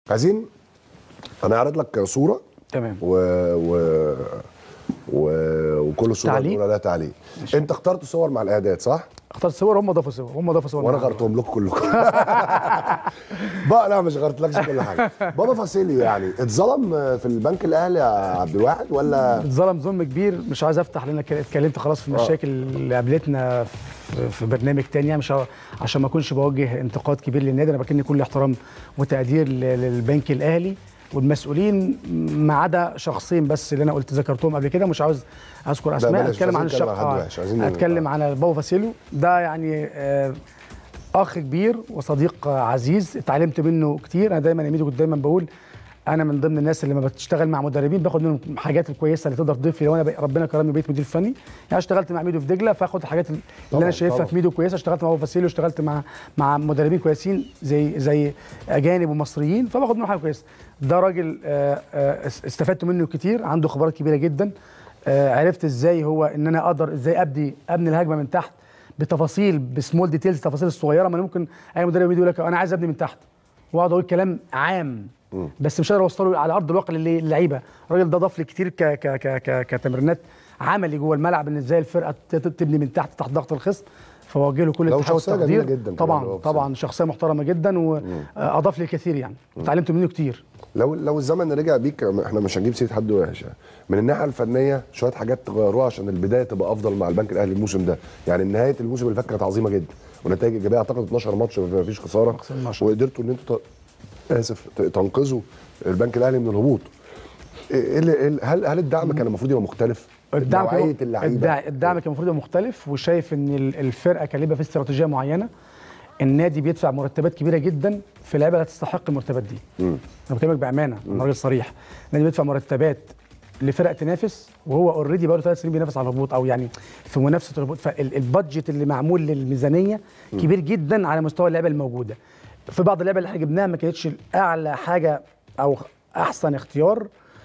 عايزين انا هعرض لك صوره تمام و... و... و... وكل صوره تعليق؟ نقول عليها تعليق انت اخترت صور مع الاعداد صح؟ اخترت صور هم ضافوا صور هم ضافوا صور وانا معاهم. غيرتهم لكم كلكم بقى لا مش غيرتلكش كل حاجه بابا فاسيليو يعني اتظلم في البنك الاهلي يا عبد الواحد ولا اتظلم ظلم كبير مش عايز افتح لان ك- اتكلمت خلاص في المشاكل اللي قابلتنا في- في برنامج تاني يعني مش ه- عشان ما اكونش بوجه انتقاد كبير للنادي انا بكن كل احترام وتقدير ل- للبنك الاهلي والمسؤولين ما عدا شخصين بس اللي انا قلت ذكرتهم قبل كده مش عاوز اذكر اسماء بلاش، اتكلم مش عن عايزين نتكلم الشق عن حد آه، وحش، عايزين- اتكلم عن بابا فاسيلو ده يعني آه، اخ كبير وصديق عزيز اتعلمت منه كتير انا دايما يا ميدو كنت دايما بقول انا من ضمن الناس اللي لما بتشتغل مع مدربين باخد منهم الحاجات الكويسه اللي تقدر تضيف لي لو انا بقى- ربنا كرمني بقيت مدير فني يعني اشتغلت مع ميدو في دجله فاخد الحاجات اللي طبعاً، انا شايفها طبعاً. في ميدو كويسه اشتغلت مع ابو فاسيلو اشتغلت مع مع مدربين كويسين زي زي اجانب ومصريين فباخد منه حاجه كويسه ده راجل آه، آه، اس- استفدت منه كتير عنده خبرات كبيره جدا آه، عرفت ازاي هو ان انا اقدر ازاي ابدي ابني الهجمه من تحت بتفاصيل بسمول ديتيلز التفاصيل الصغيره ما أنا ممكن اي مدرب يجي يقول لك انا عايز ابني من تحت واقعد اقول كلام عام بس مش قادر اوصله على ارض الواقع لل- للعيبه الراجل ده ضاف لي كتير ك ك ك ك كتمرينات عملي جوه الملعب ان ازاي الفرقه ت- ت- تبني من تحت تحت ضغط الخصم فوجه له كل لو التحيه شخصية جميلة والتقدير جدا كمان طبعا هو طبعا شخصيه محترمه جدا واضاف لي الكثير يعني اتعلمت منه كتير لو لو الزمن رجع بيك احنا مش هنجيب سيره حد وحش يعني. من الناحيه الفنيه شويه حاجات تغيروها عشان البدايه تبقى افضل مع البنك الاهلي الموسم ده يعني نهايه الموسم اللي فات كانت عظيمه جدا ونتائج ايجابيه اعتقد 12 ماتش ما فيش خساره 12. وقدرتوا ان انتوا ت- اسف ت- تنقذوا البنك الاهلي من الهبوط إيه اللي- إيه اللي- هل هل الدعم كان المفروض يبقى مختلف؟ الدعم كان- نوعيه اللعيبه الدع- الدعم كان المفروض يبقى مختلف وشايف ان ال- الفرقه كان ليها في استراتيجيه معينه النادي بيدفع مرتبات كبيره جدا في لعيبه لا تستحق المرتبات دي انا بكلمك بامانه انا راجل صريح النادي بيدفع مرتبات لفرق تنافس وهو اوريدي بقاله ثلاث سنين بينافس على الهبوط او يعني في منافسه الهبوط فالبادجت اللي معمول للميزانيه كبير جدا على مستوى اللعيبه الموجوده في بعض اللعيبه اللي احنا جبناها ما كانتش اعلى حاجه او احسن اختيار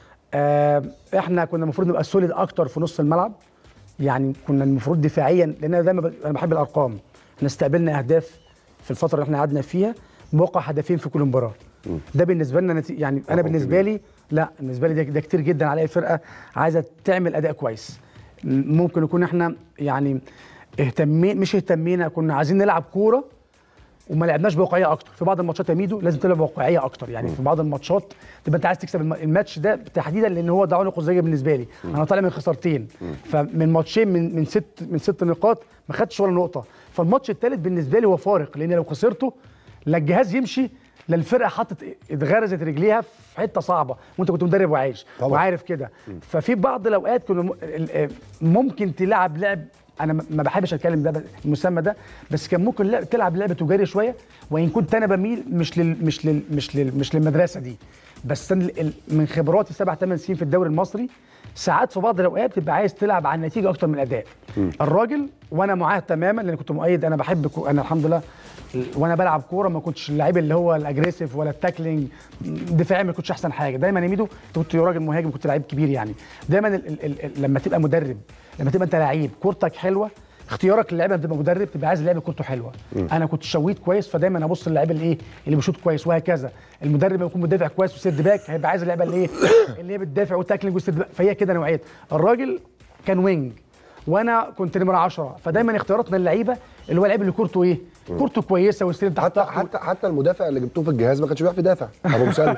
آه، احنا كنا المفروض نبقى سوليد اكتر في نص الملعب يعني كنا المفروض دفاعيا لان انا دايما ب- انا بحب الارقام احنا استقبلنا اهداف في الفتره اللي احنا قعدنا فيها بوقع هدفين في كل مباراه ده بالنسبه لنا نتي... يعني انا رقم بالنسبه كبير. لي لا بالنسبه لي ده, ده كتير جدا على اي فرقه عايزه تعمل اداء كويس م- ممكن يكون احنا يعني اهتمي مش اهتمينا كنا عايزين نلعب كوره وما لعبناش بواقعيه اكتر في بعض الماتشات يا ميدو لازم تلعب بواقعيه اكتر يعني في بعض الماتشات تبقى انت عايز تكسب الم- الماتش ده تحديدا لان هو ده عنق الزجاجه بالنسبه لي انا طالع من خسارتين فمن ماتشين من من ست من ست نقاط ما خدتش ولا نقطه فالماتش الثالث بالنسبه لي هو فارق لان لو خسرته لا الجهاز يمشي لا الفرقه حطت اتغرزت رجليها في حته صعبه وانت كنت مدرب وعايش طبعا. وعارف كده ففي بعض الاوقات كنا م- ال- آه، ممكن تلعب لعب انا ما- ما بحبش اتكلم ده ب- المسمى ده بس كان ممكن لعب تلعب لعبه تجاري شويه وان كنت انا بميل مش لل مش لل مش لل مش للمدرسه دي بس أنا ال- ال- من خبراتي سبع ثمان سنين في الدوري المصري ساعات في بعض الاوقات بتبقى عايز تلعب على النتيجه اكتر من الاداء الراجل وانا معاه تماما لان كنت مؤيد انا بحب كو انا الحمد لله ال- وانا بلعب كوره ما كنتش اللعيب اللي هو الاجريسيف ولا التاكلينج دفاعي ما كنتش احسن حاجه دايما يا ميدو انت كنت راجل مهاجم كنت لعيب كبير يعني دايما ال ال ال لما تبقى مدرب لما تبقى انت لعيب كورتك حلوه اختيارك للعيبه لما تبقى مدرب تبقى عايز اللعيبه كورته حلوه انا كنت شويت كويس فدايما ابص للعيب اللي ايه اللي بيشوط كويس وهكذا المدرب لما يكون مدافع كويس وسيرد باك هيبقى عايز اللعيبه اللي ايه اللي هي بتدافع وتاكلينج وسيرد باك فهي كده نوعيه الراجل كان وينج وانا كنت نمره 10 فدايما اختياراتنا اللعيبه اللي هو اللعيب اللي كورته ايه كورته كويسه والسيرد تحت حتى حتى حتى المدافع اللي جبتوه في الجهاز ما كانش بيعرف يدافع ابو مسلم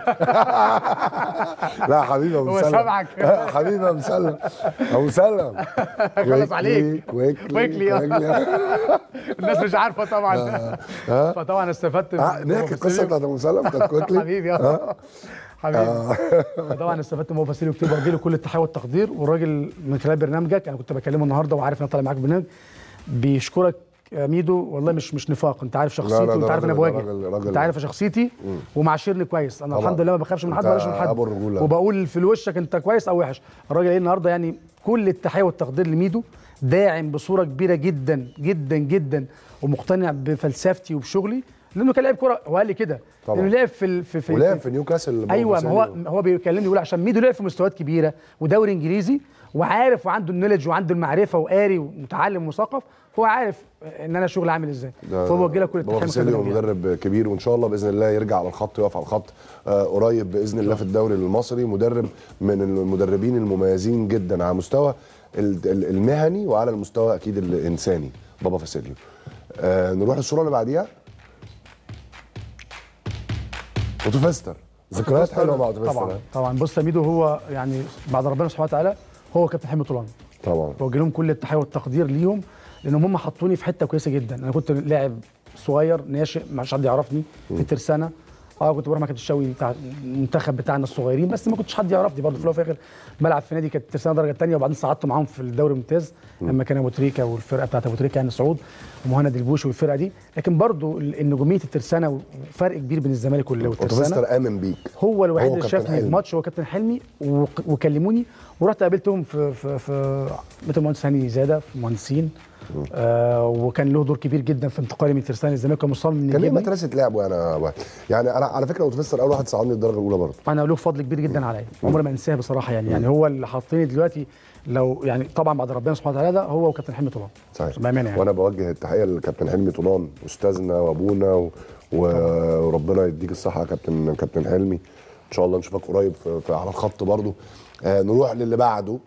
لا حبيبي ابو هو مسلم سامعك. حبيبي ابو مسلم ابو مسلم خلص عليك. كويكلي كويكلي، آه. كويكلي الناس مش عارفه طبعا فطبعا استفدت آه، من نحكي القصه فاسيليو. بتاعت ابو مسلم بتاعت كويكلي حبيبي اه حبيبي فطبعا استفدت من ابو فاسيليو كتير بوجه له كل التحيه والتقدير والراجل من خلال برنامجك انا كنت بكلمه النهارده وعارف ان انا طالع معاك برنامج بيشكرك يا ميدو والله مش مش نفاق انت عارف شخصيتي لا، وانت ده عارف انا راجل- بواجه راجل- راجل- انت عارف شخصيتي ومعاشرني كويس انا طبعا. الحمد لله ما بخافش من حد انت ولا من حد أبو الرجولة. وبقول في وشك انت كويس او وحش الراجل ايه النهارده يعني كل التحيه والتقدير لميدو داعم بصوره كبيره جدا جدا جدا ومقتنع بفلسفتي وبشغلي لانه كان لاعب كوره هو قال لي كده طبعا. لانه لعب في ال- في في ولعب في- في نيوكاسل ايوه ما هو بوفاسيليو. هو بيكلمني بيقول عشان ميدو لعب في مستويات كبيره ودوري انجليزي وعارف وعنده النولج وعنده المعرفه وقاري ومتعلم ومثقف هو عارف ان انا شغل عامل ازاي ده فهو بوجه لك كل بابا التحيه فاسيليو والتقدير. مدرب كبير وان شاء الله باذن الله يرجع على الخط يقف على الخط آه قريب باذن الله في الدوري المصري مدرب من المدربين المميزين جدا على مستوى ال- ال- المهني وعلى المستوى اكيد الانساني بابا فاسيليو آه نروح للصوره اللي بعديها اوتو فيستر ذكريات حلوه مع اوتو فيستر طبعا آه. طبعا بص يا ميدو هو يعني بعد ربنا سبحانه وتعالى هو كابتن حلمي طولان طبعا بوجه لهم كل التحيه والتقدير ليهم لانهم هم حطوني في حته كويسه جدا انا كنت لاعب صغير ناشئ مش حد يعرفني في الترسانه اه كنت بروح مع كابتن الشاوي بتاع المنتخب بتاعنا الصغيرين بس ما كنتش حد يعرفني برضه في الاول وفي الاخر بلعب في نادي كانت الترسانه درجه ثانيه وبعدين صعدت معاهم في الدوري الممتاز لما كان ابو تريكه والفرقه بتاعت ابو تريكه يعني صعود ومهند البوشي والفرقه دي لكن برضه النجوميه الترسانه وفرق كبير بين الزمالك وال- اوتو والترسانه فيستر امن بيك هو الوحيد هو اللي كابتن شافني في حلمي. ماتش هو كابتن حلمي وك- وكلموني ورحت قابلتهم في في في بيت المهندس هاني زاده في مهندسين آه وكان له دور كبير جدا في انتقالي من ترسانة للزمالك كان مصمم ان كان ليه يجيبني. مدرسه لعبه يعني يا واحد. يعني انا على فكره اوتو فيستر اول واحد صعدني الدرجه الاولى برضه انا له فضل كبير جدا عليا عمري ما انساه بصراحه يعني يعني هو اللي حاطيني دلوقتي لو يعني طبعا بعد ربنا سبحانه وتعالى ده هو وكابتن حلمي طبعا صحيح بامانه يعني وانا بوجه التحيه للكابتن حلمي طولان استاذنا وابونا و... و- وربنا يديك الصحه يا كابتن كابتن حلمي ان شاء الله نشوفك قريب في... في على الخط برضو آه نروح للي بعده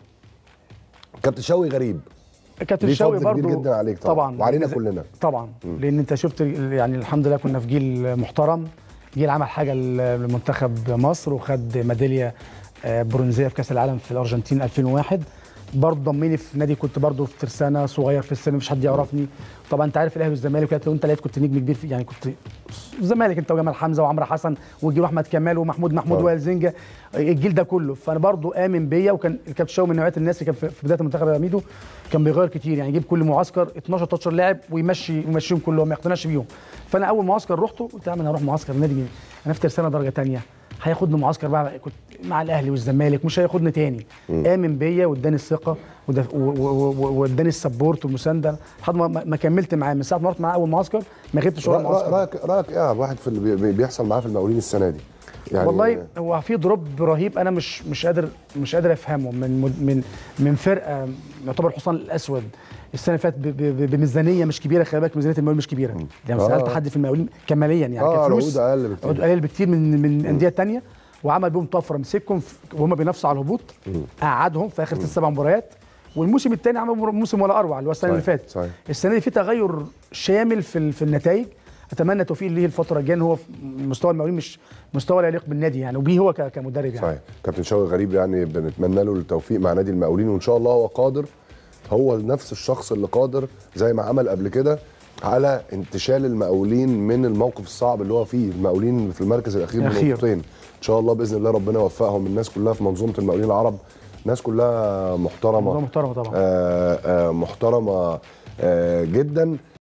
كابتن شوقي غريب كابتن ليه الشاوي فضل كبير برضه جدا عليك طبعاً. وعلينا كلنا. طبعا لان انت شفت يعني الحمد لله كنا في جيل محترم جيل عمل حاجه لمنتخب مصر وخد ميداليه آه، برونزيه في كاس العالم في الارجنتين 2001 برضه ضمني في نادي كنت برضه في ترسانه صغير في السن مفيش حد يعرفني طبعا انت عارف الاهلي والزمالك لو انت لقيت كنت نجم كبير في يعني كنت الزمالك انت وجمال حمزه وعمرو حسن والجيل احمد كمال ومحمود محمود طبعا. وائل زنجه الجيل ده كله فانا برضه امن بيا وكان الكابتن شاوي من نوعيه الناس اللي كان في في بدايه المنتخب يا ميدو كان بيغير كتير يعني يجيب كل معسكر 12 13 لاعب ويمشي يمشيهم كلهم ما يقتنعش بيهم فانا اول معسكر رحته قلت يا عم انا هروح معسكر نادي مين؟ انا في ترسانه درجه ثانيه هياخدني معسكر بقى كنت مع الاهلي والزمالك مش هياخدني تاني امن بيا واداني الثقه وده- و- و- و- واداني السبورت والمسانده لحد ما ما كملت معاه من ساعه ما رحت معاه اول معسكر ما غبتش ولا رأ- معسكر رايك رايك ايه يا واحد في اللي بي- بيحصل معاه في المقاولين السنه دي يعني والله هو في دروب رهيب انا مش مش قادر مش قادر افهمه من مد- من من فرقه يعتبر الحصان الاسود السنه اللي فاتت ب- ب- بميزانيه مش كبيره خلي بالك ميزانيه المقاولين مش كبيره يعني آه. سالت حد في المقاولين كماليا يعني آه، كفلوس العقود أقل بكتير. عقود اقل بكتير من من انديه تانية وعمل بيهم طفره مسكهم في- وهم بينافسوا على الهبوط قعدهم في اخر ست سبع مباريات والموسم الثاني عمل موسم ولا اروع اللي هو السنه اللي صحيح، فاتت صحيح. السنه دي في تغير شامل في ال- في النتائج اتمنى توفيق ليه الفتره الجايه إن هو في مستوى المقاولين مش مستوى لا يليق بالنادي يعني وبيه هو ك- كمدرب يعني صحيح كابتن شوقي غريب يعني بنتمنى له التوفيق مع نادي المقاولين وان شاء الله هو قادر هو نفس الشخص اللي قادر زي ما عمل قبل كده على انتشال المقاولين من الموقف الصعب اللي هو فيه المقاولين في المركز الاخير الأخير. بنقطتين ان شاء الله باذن الله ربنا يوفقهم الناس كلها في منظومه المقاولين العرب ناس كلها محترمه منظومة محترمة طبعا. آه آه محترمه آه جدا